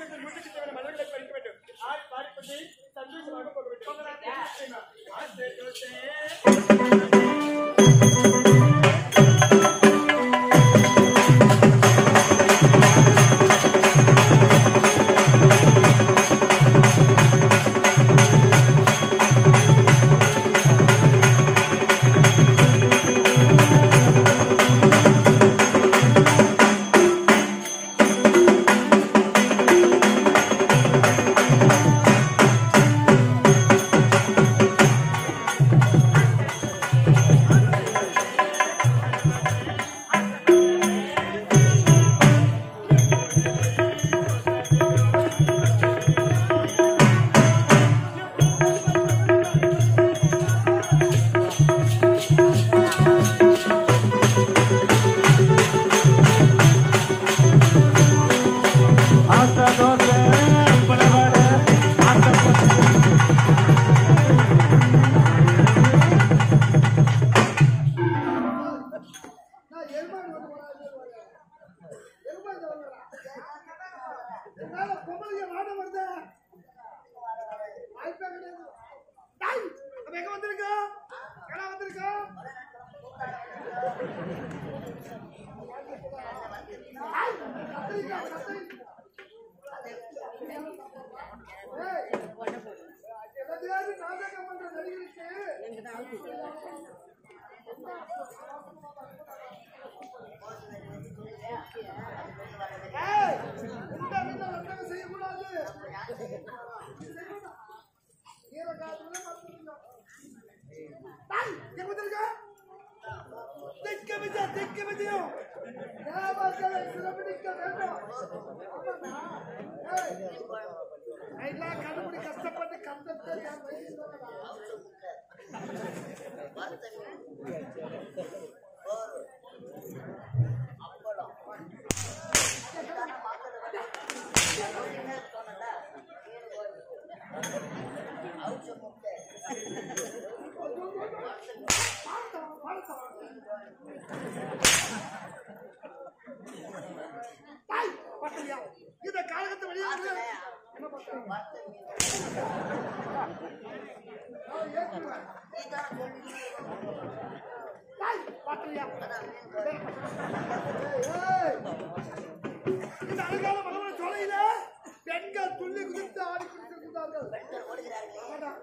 ஆங்கிலத்தில் முட்டுக்கு தேவையான மலர்களை பறிக்க வேண்டும் ஆள் பாடிக்கொண்டு சந்தோஷமாக போக வேண்டும் ஆசை தோசை நான் எருமாடு வந்து வராது எருமாடு வரா என்னால பொம்பளைங்க வாட வருது வாய்ப்பே கிடையாது டாய் நம்ம எங்க வந்திருக்கோம் கடை வந்திருக்கோம் டாய், கத்திரிக்கா, கத்திரி. ஏய், எல்லாத்தையாவது நாடகம் பண்ற நடிகருக்கு ஏய், இந்த வீட்டுல வர்த்தகம் செய்யக்கூடாது. செய்யக்கூடாது. ஈரக்காத்துல மறந்துடுங்க. டேய், எங்க வந்திருக்க? திக்க விஜயம், திக்க விஜயம். தேவர்களை சிறப்பிடிக்க வேண்டும். ஆமாண்ணா. ஏய், நைட்லாம் கண்டுபிடி கஷ்டப்பட்டு கந்தத்தை என் வயிற்றில் போடுறா. பாடத்தம், பாடத்தம். டேய், பாத்தீங்களா? இந்த காலகத்தை வெளியே வந்து என்ன பண்றாங்க? நான் ஏத்துக்கிறேன். டேய், பாத்தீங்களா? ஏய், இந்த அழகான மலமலை சோலையில பெண்கள் துள்ளி குதித்து ஆடி குதித்திருக்கிறார்கள் ஆமாடா.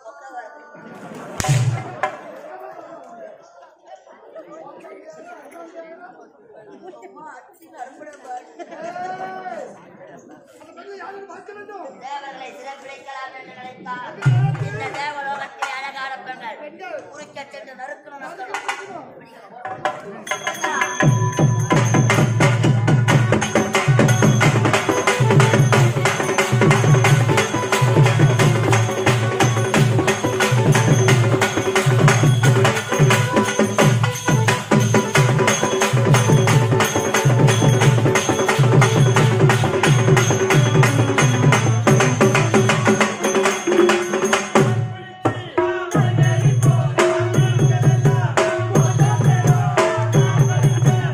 ஏய், அந்த பெண்ணை யாரும் பார்க்க வேண்டும் தேவர்களை சிறப்பிடிக்கலாம் என்று நினைத்தார் இந்த தேவலோகத்தில் அழகான பெண்கள் பெண்கள் குறிக்கச் சென்று நறுக்கணும் யாரும் நறுக்கணும். பார்க்கணும். ஆ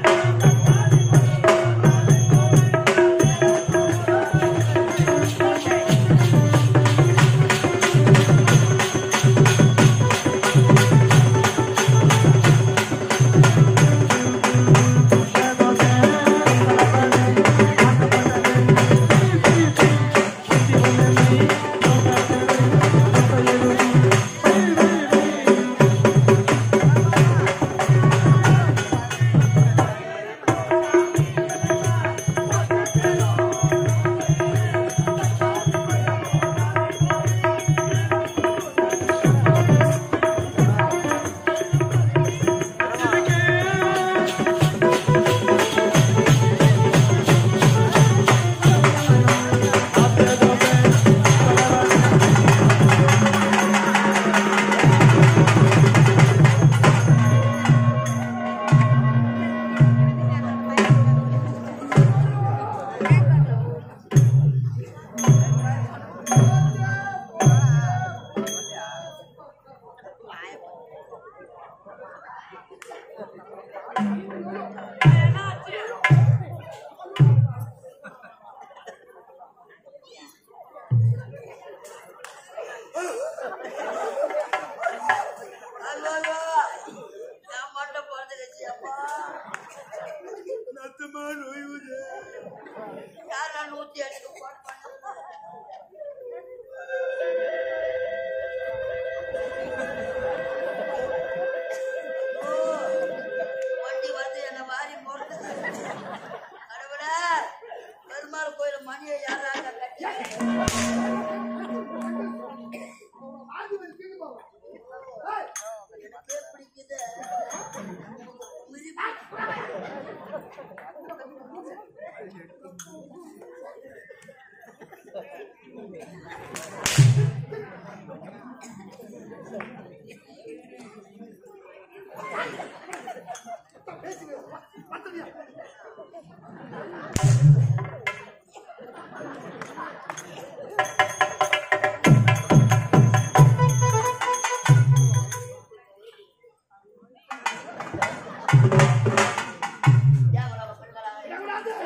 வண்டி வந்து என்ன வாரி போட்டு கடவுளே பெருமாள் கோயில் மணியை யாராக கட்டி ஆகுது கீழே போவா ஏய் எனக்கே பிடிக்குது பேசுங்க பத்தலையா தேவலோக பெண்களாக எங்கடாது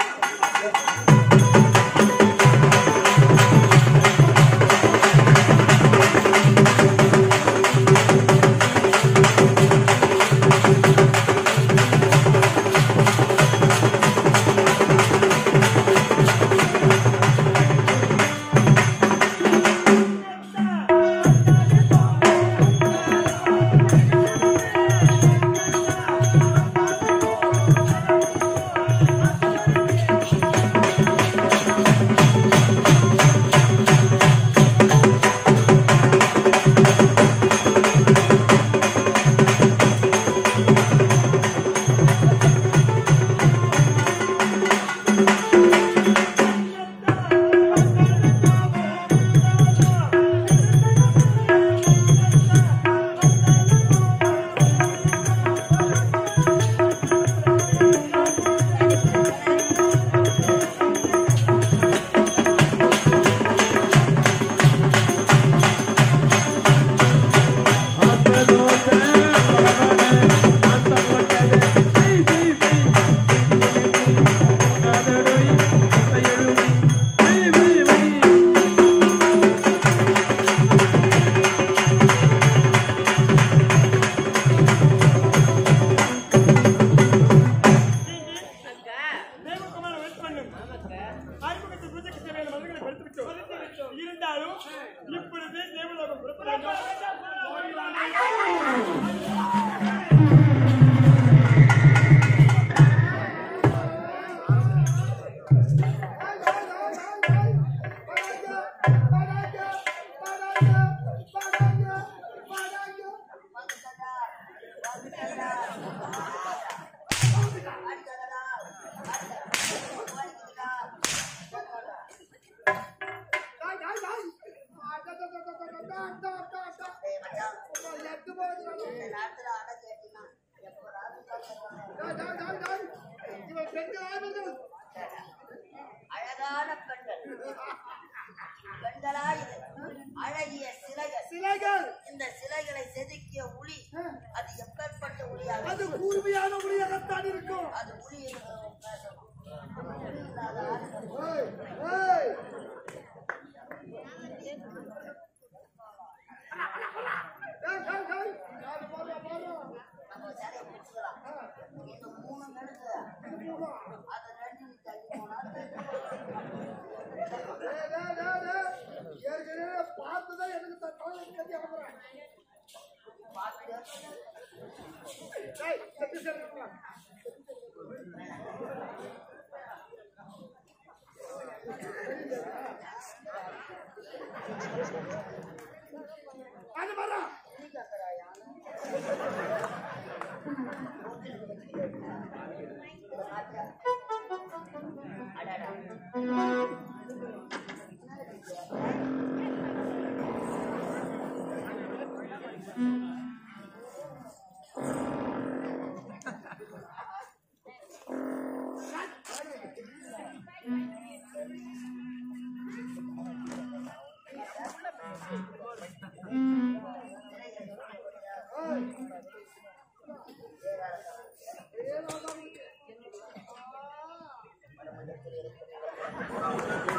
தேவகுமார வேட்பண்ணும் ஆய்வுகத்தில் பூஜைக்கு தேவையான மருந்துகளை கொடுத்து விட்டோம் இருந்தாலும் இப்பொழுது தேவலோகம் புறப்பட இந்த நேரத்துல அடை கேட்டீங்கன்னா எப்போ அழகான பெண்கள் பெண்களா இது அழகிய சிலைகள் சிலைகள் இந்த சிலைகளை செதுக்கிய உளி அது எப்பேற்பட்ட உளியாக அது கூர்மையான மொழியாகத்தான் இருக்கும் அது உளி என்று பேசணும். உளி இல்லாத ஆள் ஏய், ஏய். ஏய், ஏய், ஏய். யாரு போறா, போறா. நம்ம சிலையை பிடிச்சுக்கலாம் இந்த மூணு மெழுகு இது போறா. அது ரெண்டு தள்ளி போனா ஏய், ஏய், ஏய், ஏய். ஏற்கனவே பார்த்துதான் எனக்கு த- தலை கட்டி அமர்றேன். ஏய், செத்து சேர்ந்துக்கலாம். அது வரா ஏய்.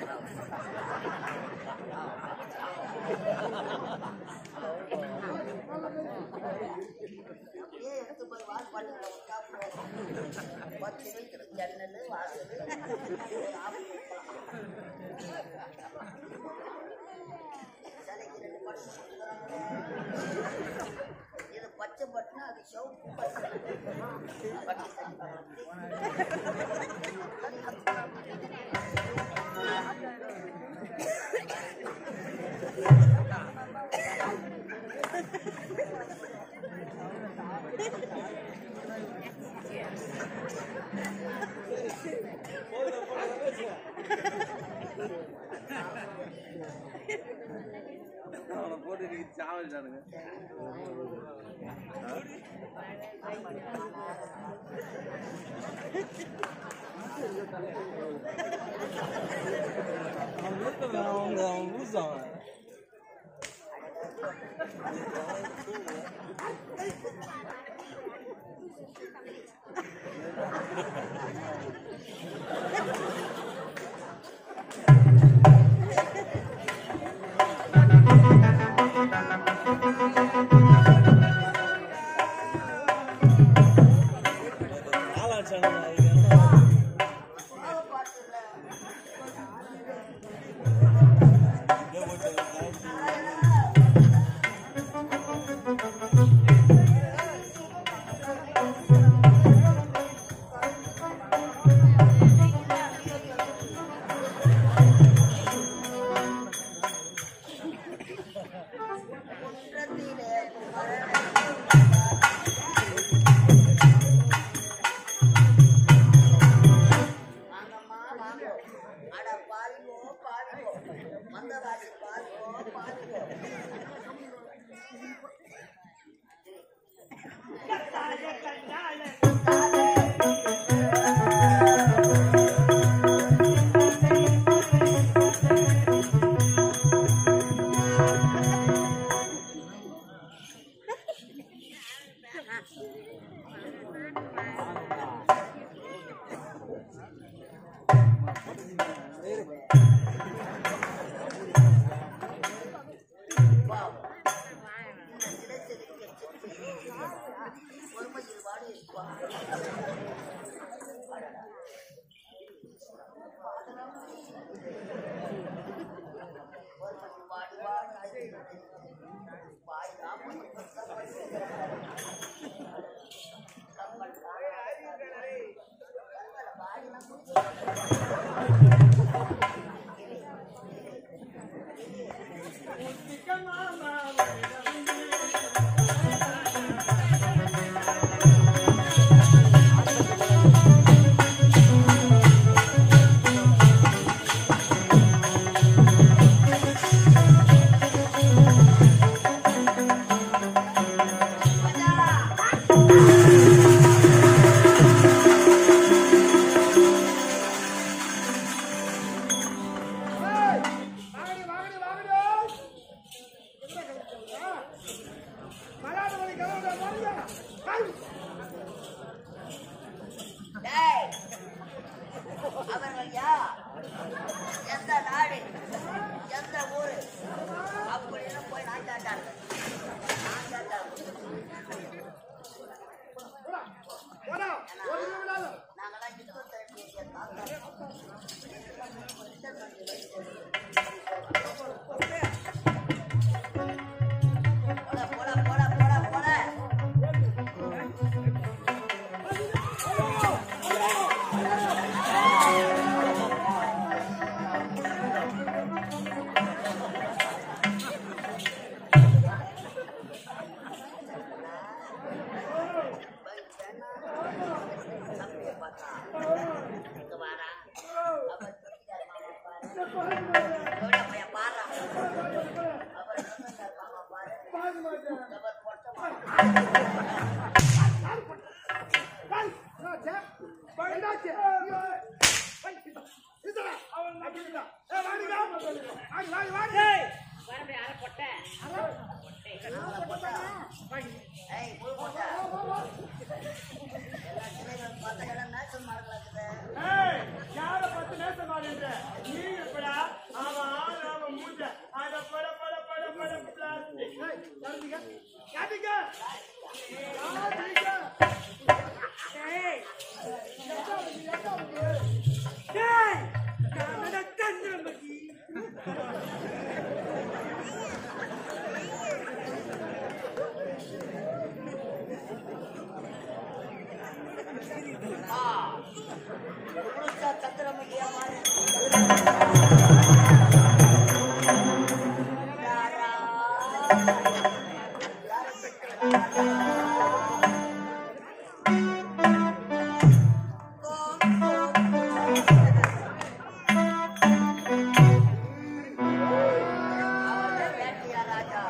அப்படியே எடுத்து போய் வாசப்பாட்டுல சாப்பிடுவோம் பத்து வீட்டுல ஜன்னல் வாசல் ஒரு ஆப்பு வைக்கலாம். சிலைக்கு ரெண்டு பட்டு கொடுக்குறாங்க. இது பச்சை பட்டுனா அது சிவப்பு பட்டு பட்டு தண்ணி பட்டு. அவனை போட்டு நீ சாவடிச்சானுங்க அவங்க அவன் லூசாவன் ஆளாச்சானுங்க அதுக்கு என்ன பாவப்பாட்டுல இங்கே போட்டு குன்றத்திலே வாங்கம்மா வாங்க அட பாருங்கோ பாருங்கோ மந்தராசி பாருங்கோ பாருங்கோ பொறுமையில் வாடி பொறுமையில் வாடி வாடி வாய்தான் ஏய், வாங்கடி, வாங்கடி, வாங்கடி. என்ன கிளம்புறா? மலாடு வழி கிளம்புறா, வாங்கடா. வாங்க. டேய் அவர்கள் யா எந்த நாடு எந்த ஊரு அப்படின்னு போய் நான் கேட்டாங்க நான் கேட்டாங்க போடா, போடா, ஒரு நிமிடம் விடாத. நாங்களாம் யுத்தம் தெரிஞ்ச தாத்தா போடா போடா போடா போடா போடா தம்பியை பார்த்தா இங்க வாடா அவன் துணிக்கார மாமா பாரு எவ்வளோ பையன் பாடுறா அவர் சொந்தக்கார மாமா பாரு பார்க்க மாட்டேன். அவர் பொட்ட மாமா ஏய், என்னாச்சு? என்னாச்சு? ஐயோ. ஏய், இதா, இதா. அப்படி இதா. ஏய், வாடிடா. வாடி, வாடி, வாடி. ஏய் போய் போட்டா எல்லா சிலைகளும் பார்த்தா எல்லாம் நேசம் மார்க்கலாக்குது ஏய், யாரை பத்தி நேசமா நின்ற? நீ எப்படா யாருங்க யாருங்க டேய் டேய் நான் சந்திரமதி முழுசா சந்திரமுகியா மாறி ராஜா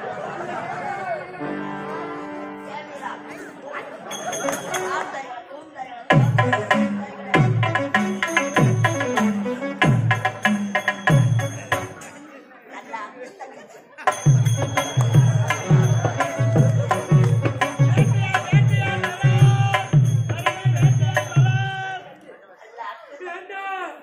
வேண்டாம்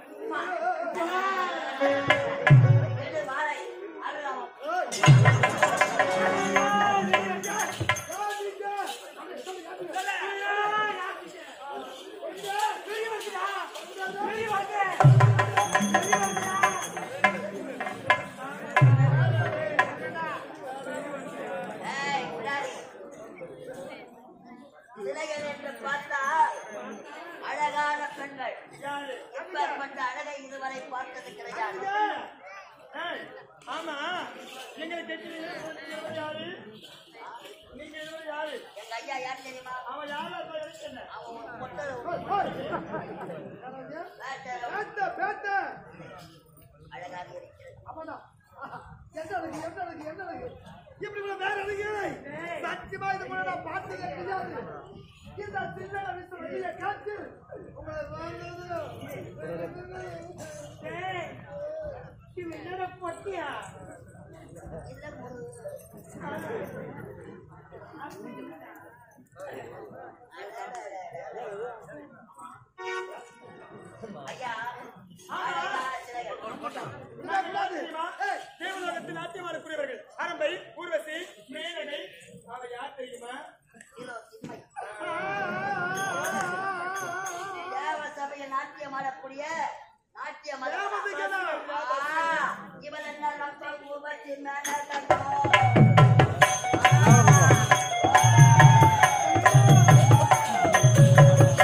சிலைகள் என்று பார்த்தா அழகான பெண்கள் எப்பேற்பட்ட அழகை இதுவரை பார்த்தது கிடையாது ஏய், ஆமா எங்களை கேட்கிறீங்க இவர் யாரு நீங்க இவர் யாரு எங்க ஐயா யார் தெரியுமா அவன் யாரா இருந்தா எனக்கு என்ன அவன் ஒரு பொட்டை வேட்டை பேத்த பேத்த அழகாக இருக்கிறது அப்படா என்ன அழகு என்ன அழகு என்ன அழகு இப்படி கூட வேற அழகு சத்தியமா இது கூட நான் பார்த்ததே கிடையாது இந்த சின்ன வயசு வெளிய காத்து உங்களை வாழ்ந்தது டேய், இவன் என்னடா பொட்டியா இல்ல ஒரு ஐயா அழகான சிலைகள் தெரியுமா? தேவலோகத்தில் நாட்டியமாடக்கூடியவர்கள் அரம்பை ஊர்வசி மேனகை அவ யார் தெரியுமா இதோ சிம்மை தேவ சபையில் நாட்டியம் ஆடக்கூடிய நாட்டிய இவன் என்ன நம்ம உபத்தி மேல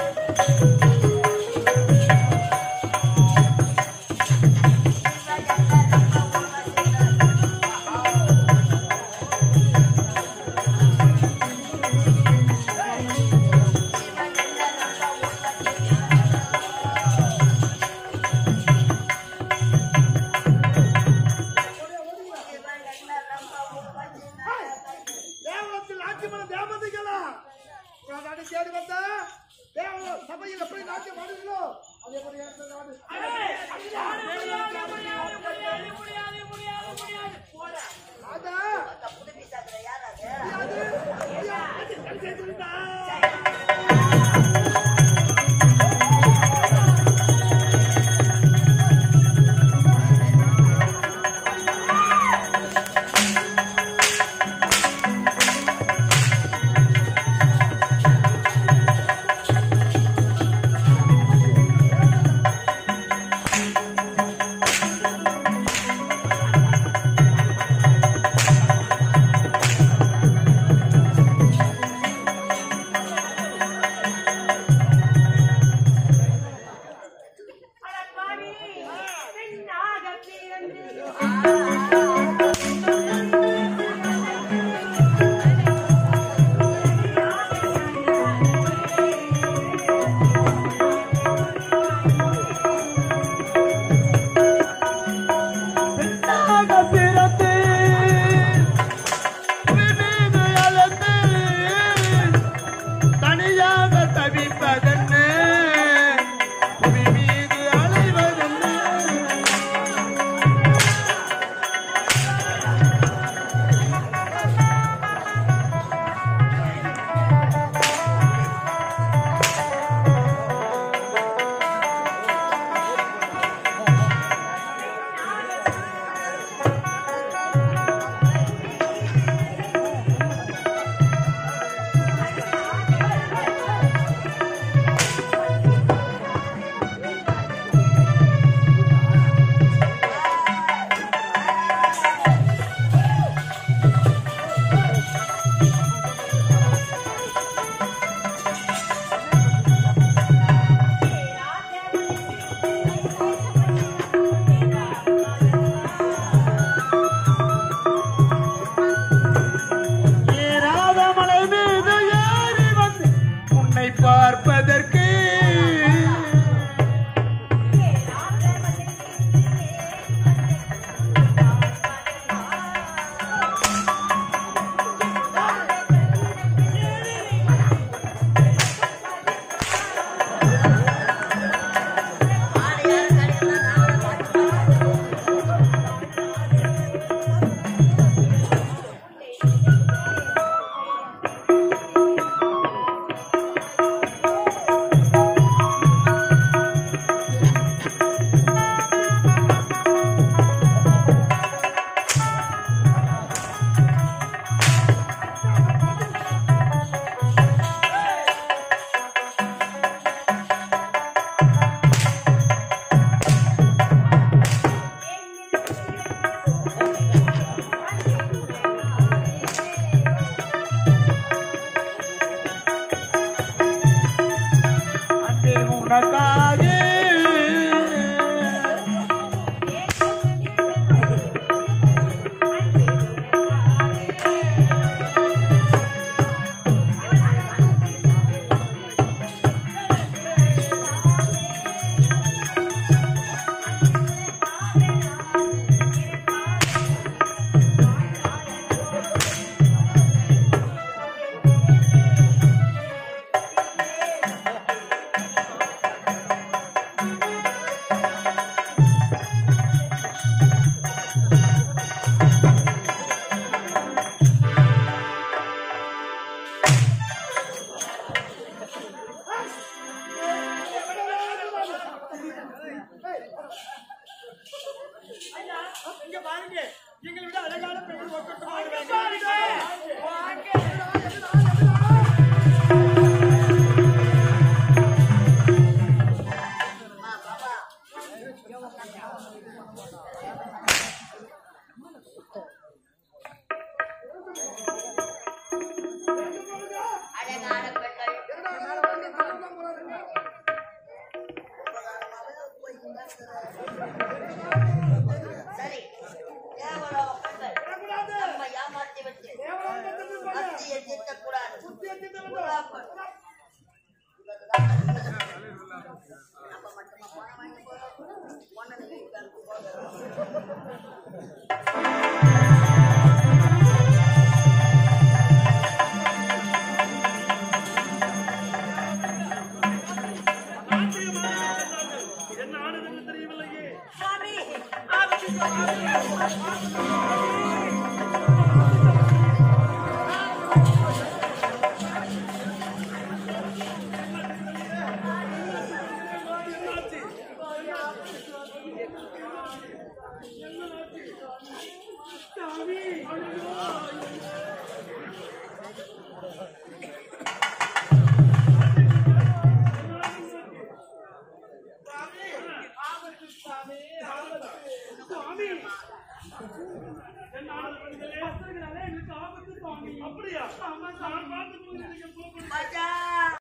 இவன் என்ன பெற்று ஒக்கட்டு வாழ்வேன். ஆ, பாப்பா. அழகான பெண்கள் சரி தேவலோக பெண்கள் நம்ம ஏமாத்தி விட்டு கத்தியை தீர்க்கக்கூடாது புறாக்கள். நம்ம மட்டுமா பணம் வாங்கி போறோம் பொண்ணு வீட்டுக்காருக்கு போகிறோம் என்ன ஆனதுன்னு தெரியவில்லையே சுவாமி என்ன ஆனது பண்ணுங்களே எங்களுக்கு ஆபத்து சுவாமி அப்படியா ஆமா நான் பார்த்து போகிறேன்